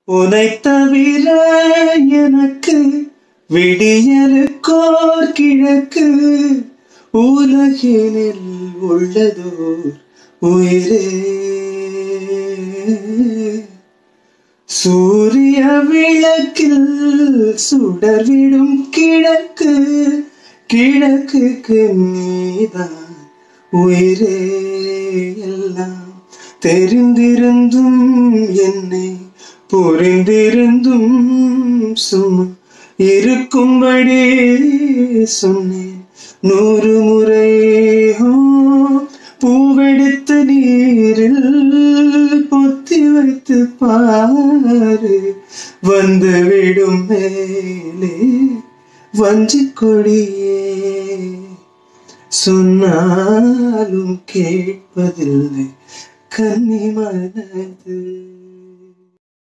உனை தவிர எனக்கு விடியலுக்கோர் கிழக்கு உலகினில் உள்ளதோர் உயிரே சூரிய விளக்கில் சுடர்விடும் கிழக்கு கிழக்குக்கு நீதான் உயிரே எல்லாம் தெரிந்திருந்தும் என்னை புரிந்திருந்தும் சும்மா இருக்கும்படி சொன்னேன் நூறு முறை ஹோ, பூவெடுத்த நீரில் பொத்தி வைத்து பாரு வந்து விடும் மேலே வஞ்சிக் கொடியே சொன்னாலும் கேட்பதில்லை கன்னி மனது